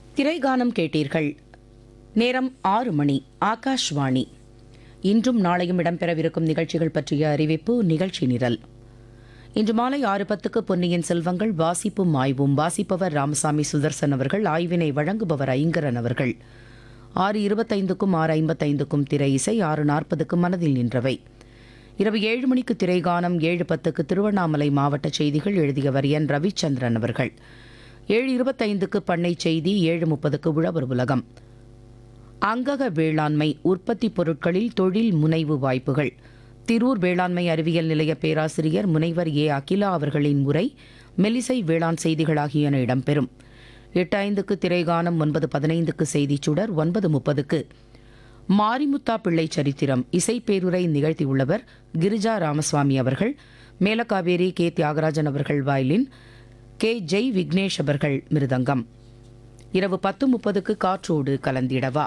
திரைகானம் கேட்டீர்கள் நேரம் ஆறு மணி ஆகாஷ்வாணி இன்றும் நாளையும் இடம்பெறவிருக்கும் நிகழ்ச்சிகள் பற்றிய அறிவிப்பு நிகழ்ச்சி நிரல் இன்று மாலை ஆறு பத்துக்கு பொன்னியின் செல்வங்கள் வாசிப்பும் ஆய்வும் வாசிப்பவர் ராமசாமி சுதர்சன் அவர்கள் ஆய்வினை வழங்குபவர் ஐங்கரன் அவர்கள் ஆறு இருபத்தைந்துக்கும் ஆறு ஐம்பத்தைந்துக்கும் திரை இசை ஆறு நாற்பதுக்கு மனதில் நின்றவை இரவு ஏழு மணிக்கு திரைகானம் ஏழு பத்துக்கு திருவண்ணாமலை மாவட்ட செய்திகள் எழுதியவர் என் ரவிச்சந்திரன் அவர்கள் ஏழு இருபத்தைந்துக்கு பண்ணை செய்தி ஏழு முப்பதுக்கு உழவர் உலகம் அங்கக வேளாண்மை உற்பத்தி பொருட்களில் தொழில் முனைவு வாய்ப்புகள் திரூர் வேளாண்மை அறிவியல் நிலைய பேராசிரியர் முனைவர் ஏ அகிலா அவர்களின் உரை மெலிசை வேளாண் செய்திகள் ஆகியன இடம்பெறும் எட்டு ஐந்துக்கு திரைகானம் ஒன்பது பதினைந்துக்கு செய்திச் சுடர் ஒன்பது முப்பதுக்கு மாரிமுத்தா பிள்ளை சரித்திரம் இசைப்பேருரை நிகழ்த்தியுள்ளவர் கிரிஜா ராமசுவாமி அவர்கள் மேலக்காவேரி கே தியாகராஜன் அவர்கள் வயலின் கே ஜெய் விக்னேஷ் அவர்கள் மிருதங்கம் இரவு பத்து முப்பதுக்கு காற்றோடு கலந்திடவா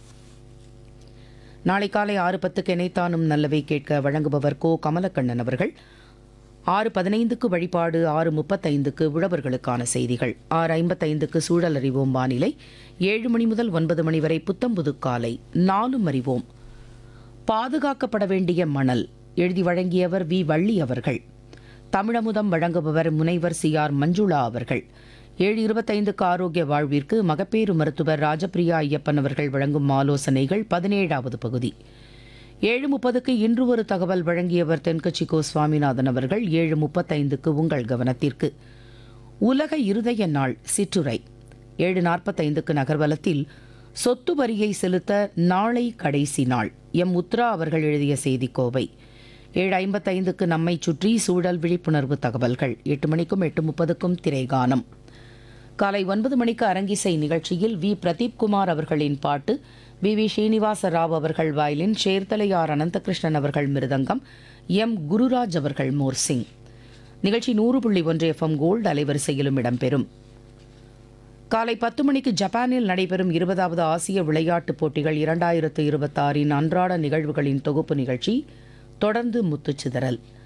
நாளை காலை ஆறு பத்துக்கு இணைத்தானும் நல்லவை கேட்க வழங்குபவர் கோ கமலக்கண்ணன் அவர்கள் ஆறு பதினைந்துக்கு வழிபாடு ஆறு முப்பத்தைந்துக்கு உழவர்களுக்கான செய்திகள் ஆறு ஐம்பத்தைந்துக்கு சூழல் அறிவோம் வானிலை ஏழு மணி முதல் ஒன்பது மணி வரை புத்தம்புது காலை நாலும் அறிவோம் பாதுகாக்கப்பட வேண்டிய மணல் எழுதி வழங்கியவர் வி வள்ளி அவர்கள் தமிழமுதம் வழங்குபவர் முனைவர் சி ஆர் மஞ்சுளா அவர்கள் ஏழு இருபத்தைந்துக்கு ஆரோக்கிய வாழ்விற்கு மகப்பேறு மருத்துவர் ராஜபிரியா ஐயப்பன் அவர்கள் வழங்கும் ஆலோசனைகள் பதினேழாவது பகுதி ஏழு முப்பதுக்கு இன்று ஒரு தகவல் வழங்கியவர் தென்கட்சி கோ சுவாமிநாதன் அவர்கள் ஏழு முப்பத்தைந்துக்கு உங்கள் கவனத்திற்கு உலக இருதய நாள் சிற்றுரை ஏழு நாற்பத்தைந்துக்கு நகர்வலத்தில் சொத்து வரியை செலுத்த நாளை கடைசி நாள் எம் உத்ரா அவர்கள் எழுதிய செய்திக்கோவை ஏழு ஐம்பத்தைந்துக்கு நம்மை சுற்றி சூழல் விழிப்புணர்வு தகவல்கள் எட்டு மணிக்கும் எட்டு முப்பதுக்கும் திரைகானம் காலை ஒன்பது மணிக்கு அரங்கிசை நிகழ்ச்சியில் வி பிரதீப் குமார் அவர்களின் பாட்டு வி வி ஸ்ரீனிவாச ராவ் அவர்கள் வயலின் சேர்த்தலையார் அனந்தகிருஷ்ணன் அவர்கள் மிருதங்கம் எம் குருராஜ் அவர்கள் மோர்சிங் நிகழ்ச்சி நூறு புள்ளி ஒன்று எஃப்எம் கோல்டு அலைவரிசையிலும் இடம்பெறும் காலை பத்து மணிக்கு ஜப்பானில் நடைபெறும் இருபதாவது ஆசிய விளையாட்டுப் போட்டிகள் இரண்டாயிரத்து இருபத்தாறின் அன்றாட நிகழ்வுகளின் தொகுப்பு நிகழ்ச்சி தொடர்ந்து முத்துச்சிதறல்